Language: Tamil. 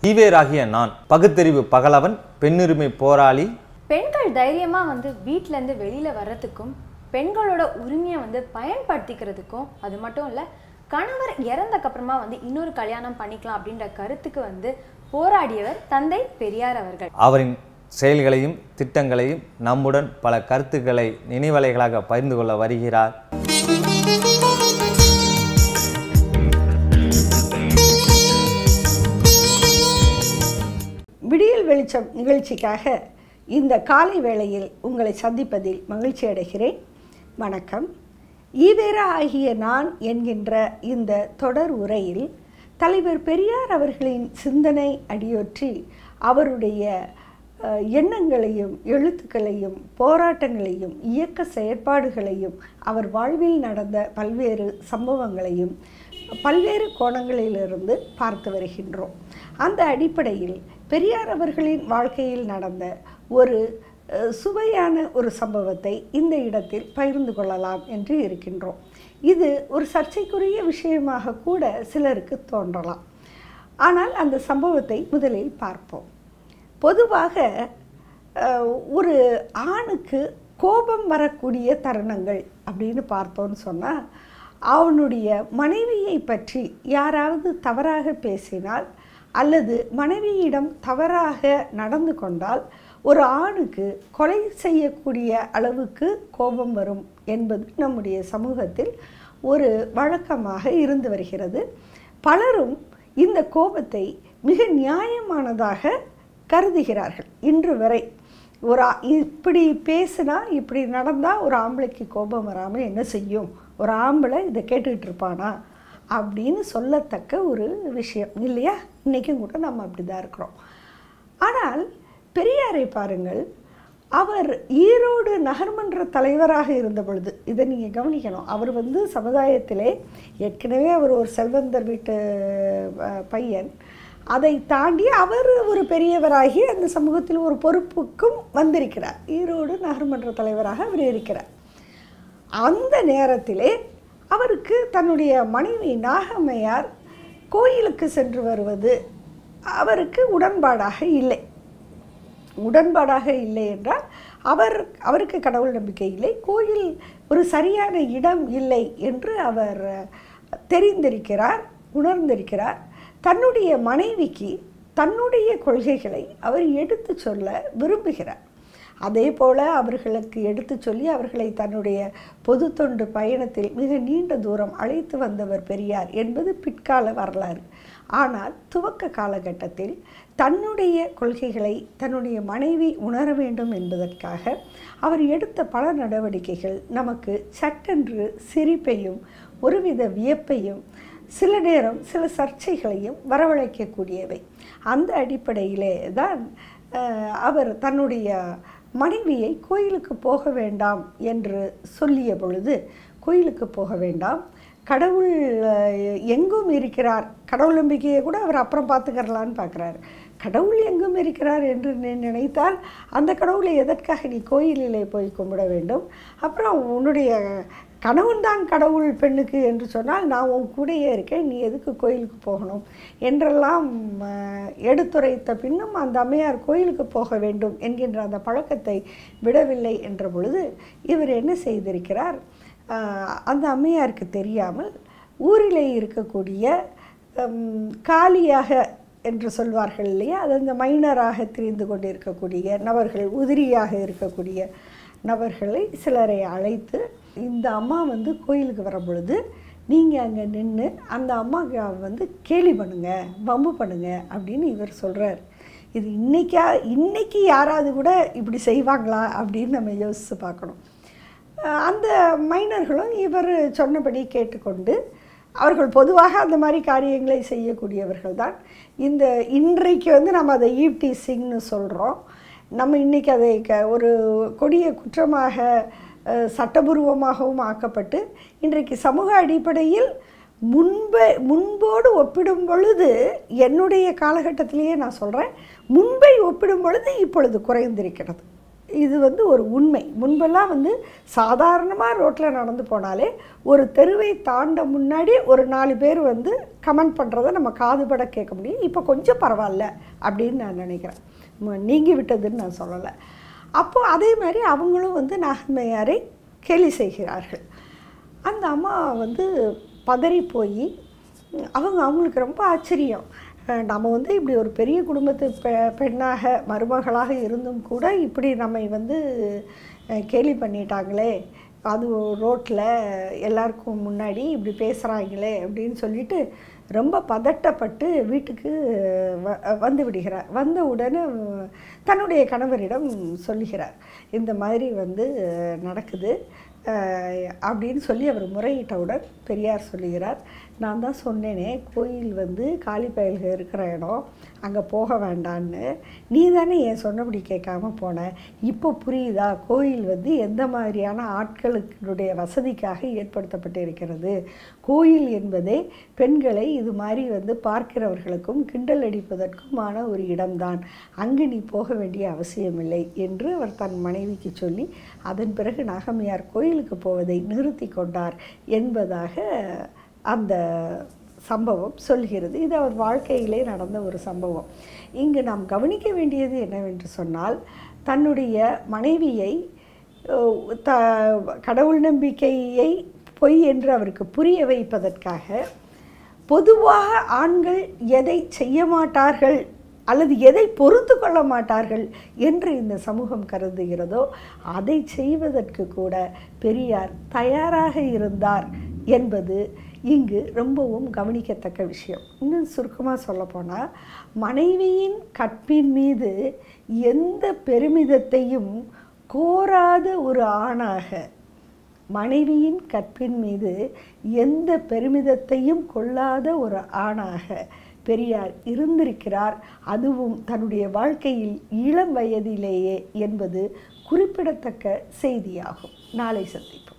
ஈவேராகிய நான் பகுத்தறிவு பகலவன் பெண்ணுரிமை போராளி பெண்கள் தைரியமா வந்து வீட்ல இருந்து வெளியில வர்றதுக்கும் பெண்களோட உரிமையை வந்து பயன்படுத்திக்கிறதுக்கும் அது மட்டும் இல்ல கணவர் இறந்தக்கு அப்புறமா வந்து இன்னொரு கல்யாணம் பண்ணிக்கலாம் அப்படின்ற கருத்துக்கு வந்து போராடியவர் தந்தை பெரியார் அவர்கள் அவரின் செயல்களையும் திட்டங்களையும் நம்முடன் பல கருத்துக்களை நினைவலைகளாக பகிர்ந்து கொள்ள வருகிறார் விடியல் வெளிச்சம் நிகழ்ச்சிக்காக இந்த காலை வேளையில் உங்களை சந்திப்பதில் மகிழ்ச்சி அடைகிறேன் வணக்கம் ஈவேரா ஆகிய நான் என்கின்ற இந்த தொடர் உரையில் தலைவர் பெரியார் அவர்களின் சிந்தனை அடியொற்றி அவருடைய அஹ், எண்ணங்களையும் எழுத்துக்களையும் போராட்டங்களையும் இயக்க செயற்பாடுகளையும் அவர் வாழ்வில் நடந்த பல்வேறு சம்பவங்களையும் பல்வேறு கோணங்களிலிருந்து பார்த்து வருகின்றோம் அந்த அடிப்படையில் பெரியார் அவர்களின் வாழ்க்கையில் நடந்த ஒரு அஹ், சுவையான ஒரு சம்பவத்தை இந்த இடத்தில் பகிர்ந்து கொள்ளலாம் என்று இருக்கின்றோம் இது ஒரு சர்ச்சைக்குரிய விஷயமாக கூட சிலருக்கு தோன்றலாம் ஆனால் அந்த சம்பவத்தை முதலில் பார்ப்போம் பொதுவாக அஹ், ஒரு ஆணுக்கு கோபம் வரக்கூடிய தருணங்கள் அப்படின்னு பார்த்தோன்னு சொன்னால் அவனுடைய மனைவியை பற்றி யாராவது தவறாக பேசினால் அல்லது மனைவியிடம் தவறாக நடந்து கொண்டால் ஒரு ஆணுக்கு கொலை செய்யக்கூடிய அளவுக்கு கோபம் வரும் என்பது நம்முடைய சமூகத்தில் ஒரு வழக்கமாக இருந்து வருகிறது பலரும் இந்த கோபத்தை மிக நியாயமானதாக கருதுகிறார்கள் இன்று வரை ஒரு ஆ- இப்படி பேசுனா இப்படி நடந்தால் ஒரு ஆம்பளைக்கு கோபம் வராமல் என்ன செய்யும் ஒரு ஆம்பளை இதை கேட்டுக்கிட்டு இருப்பானா அப்படின்னு சொல்லத்தக்க ஒரு விஷயம் இல்லையா இன்றைக்கும் கூட நம்ம அப்படி தான் இருக்கிறோம் ஆனால் பெரியாரை பாருங்கள் அவர் ஈரோடு நகர்மன்ற தலைவராக இருந்த பொழுது இதை நீங்கள் கவனிக்கணும் அவர் வந்து சமுதாயத்திலே ஏற்கனவே அவர் ஒரு செல்வந்தர் வீட்டு அஹ், பையன் அதை தாண்டி அவர் ஒரு பெரியவராகி அந்த சமூகத்தில் ஒரு பொறுப்புக்கும் வந்திருக்கிறார் ஈரோடு நகர்மன்ற தலைவராக அவர் இருக்கிறார் அந்த நேரத்திலே அவருக்கு தன்னுடைய மனைவி நாகம்மையார் கோயிலுக்கு சென்று வருவது அவருக்கு உடன்பாடாக இல்லை உடன்பாடாக இல்லை என்றால் அவர் அவருக்கு கடவுள் நம்பிக்கை இல்லை கோயில் ஒரு சரியான இடம் இல்லை என்று அவர் தெரிந்திருக்கிறார் உணர்ந்திருக்கிறார் தன்னுடைய மனைவிக்கு தன்னுடைய கொள்கைகளை அவர் எடுத்து சொல்ல விரும்புகிறார் அதே போல அவர்களுக்கு எடுத்து சொல்லி அவர்களை தன்னுடைய பொது தொண்டு பயணத்தில் மிக நீண்ட தூரம் அழைத்து வந்தவர் பெரியார் என்பது பிற்கால வரலாறு ஆனால் துவக்க காலகட்டத்தில் தன்னுடைய கொள்கைகளை தன்னுடைய மனைவி உணர வேண்டும் என்பதற்காக அவர் எடுத்த பல நடவடிக்கைகள் நமக்கு சட்டென்று சிரிப்பையும் ஒருவித வியப்பையும் சில நேரம் சில சர்ச்சைகளையும் வரவழைக்கக்கூடியவை அந்த அடிப்படையிலே தான் அஹ், அவர் தன்னுடைய மனைவியை கோயிலுக்கு போக வேண்டாம் என்று சொல்லிய பொழுது கோயிலுக்கு போக வேண்டாம் கடவுள் அஹ், எங்கும் இருக்கிறார் கடவுள் நம்பிக்கையை கூட அவர் அப்புறம் பார்த்துக்கறலான்னு பார்க்குறாரு கடவுள் எங்கும் இருக்கிறார் என்று நீ நினைத்தால் அந்த கடவுளை எதற்காக நீ கோயிலிலே போய் கும்பிட வேண்டும் அப்புறம் உன்னுடைய கணவன் தான் கடவுள் பெண்ணுக்கு என்று சொன்னால் நான் உன் கூடயே இருக்கேன் நீ எதுக்கு கோயிலுக்கு போகணும் என்றெல்லாம் அஹ், எடுத்துரைத்த பின்னும் அந்த அம்மையார் கோயிலுக்கு போக வேண்டும் என்கின்ற அந்த பழக்கத்தை விடவில்லை என்ற பொழுது இவர் என்ன செய்திருக்கிறார் அஹ், அந்த அம்மையாருக்கு தெரியாமல் ஊரிலே இருக்கக்கூடிய ஹம், காலியாக என்று சொல்வார்கள் இல்லையா அது அந்த மைனராக திரிந்து கொண்டிருக்கக்கூடிய நபர்கள் உதிரியாக இருக்கக்கூடிய நபர்களை சிலரை அழைத்து இந்த அம்மா வந்து கோயிலுக்கு வரும் பொழுது நீங்கள் அங்கே நின்று அந்த அம்மாவுக்கு வந்து கேலி பண்ணுங்க வம்பு பண்ணுங்க அப்படின்னு இவர் சொல்கிறார் இது இன்னைக்கா இன்னைக்கு யாராவது கூட இப்படி செய்வாங்களா அப்படின்னு நம்ம யோசித்து பார்க்கணும் அஹ் அந்த மைனர்களும் இவர் சொன்னபடி கேட்டுக்கொண்டு அவர்கள் பொதுவாக அந்த மாதிரி காரியங்களை செய்யக்கூடியவர்கள் தான் இந்த இன்றைக்கு வந்து நம்ம அதை ஈவ்டீசிங்னு சொல்கிறோம் நம்ம இன்றைக்கி அதை க ஒரு கொடிய குற்றமாக அஹ், சட்டபூர்வமாகவும் ஆக்கப்பட்டு இன்றைக்கு சமூக அடிப்படையில் முன்பு முன்போடு ஒப்பிடும் பொழுது என்னுடைய காலகட்டத்திலேயே நான் சொல்கிறேன் முன்பை ஒப்பிடும் பொழுது இப்பொழுது குறைந்திருக்கிறது இது வந்து ஒரு உண்மை முன்பெல்லாம் வந்து சாதாரணமாக ரோட்டில் நடந்து போனாலே ஒரு தெருவை தாண்ட முன்னாடி ஒரு நாலு பேர் வந்து கமெண்ட் பண்ணுறத நம்ம காதுபட கேட்க முடியும் இப்போ கொஞ்சம் பரவாயில்ல அப்படின்னு நான் நினைக்கிறேன் ம- நீங்கி விட்டதுன்னு நான் சொல்லலை அப்போ அதே மாதிரி அவங்களும் வந்து நாகன்மையாரை கேலி செய்கிறார்கள் அந்த அம்மா வந்து பதறி போய் அவங்க அவங்களுக்கு ரொம்ப ஆச்சரியம் அஹ் நம்ம வந்து இப்படி ஒரு பெரிய குடும்பத்து பெ பெண்ணாக மருமகளாக இருந்தும் கூட இப்படி நம்மை வந்து அஹ், கேலி பண்ணிட்டாங்களே அது ரோட்டில் எல்லாருக்கும் முன்னாடி இப்படி பேசுகிறாங்களே அப்படின்னு சொல்லிட்டு ரொம்ப பதட்டப்பட்டு வீட்டுக்கு வ வந்து விடுகிறார் வந்த உடனே தன்னுடைய கணவரிடம் சொல்லுகிறார் இந்த மாதிரி வந்து நடக்குது அஹ், அப்படின்னு சொல்லி அவர் முறையிட்டவுடன் பெரியார் சொல்லுகிறார் நான் தான் சொன்னேனே கோயில் வந்து காளி பயல்கள் இருக்கிற இடம் அங்கே போக வேண்டான்னு நீ தானே என் சொன்னபடி கேட்காம போன இப்போ புரியுதா கோயில் வந்து எந்த மாதிரியான ஆட்களுடைய வசதிக்காக ஏற்படுத்தப்பட்டு இருக்கிறது கோயில் என்பதே பெண்களை இது மாதிரி வந்து பார்க்கிறவர்களுக்கும் கிண்டல் அடிப்பதற்குமான ஒரு இடம்தான் அங்கு நீ போக வேண்டிய அவசியமில்லை என்று அவர் தன் மனைவிக்கு சொல்லி அதன் பிறகு நாகம்மையார் கோயிலுக்கு போவதை நிறுத்தி கொண்டார் என்பதாக அந்த சம்பவம் சொல்கிறது இது அவர் வாழ்க்கையிலே நடந்த ஒரு சம்பவம் இங்கு நாம் கவனிக்க வேண்டியது என்னவென்று சொன்னால் தன்னுடைய மனைவியை அஹ், த கடவுள் நம்பிக்கையை பொய் என்று அவருக்கு புரிய வைப்பதற்காக பொதுவாக ஆண்கள் எதை செய்ய மாட்டார்கள் அல்லது எதை பொறுத்து கொள்ள மாட்டார்கள் என்று இந்த சமூகம் கருதுகிறதோ அதை செய்வதற்கு கூட பெரியார் தயாராக இருந்தார் என்பது இங்கு ரொம்பவும் கவனிக்கத்தக்க விஷயம் இன்னும் சுருக்கமாக சொல்லப்போனால் மனைவியின் கற்பின் மீது எந்த பெருமிதத்தையும் கோராத ஒரு ஆணாக மனைவியின் கற்பின் மீது எந்த பெருமிதத்தையும் கொள்ளாத ஒரு ஆணாக பெரியார் இருந்திருக்கிறார் அதுவும் தன்னுடைய வாழ்க்கையில் இளம் வயதிலேயே என்பது குறிப்பிடத்தக்க செய்தியாகும் நாளை சந்திப்போம்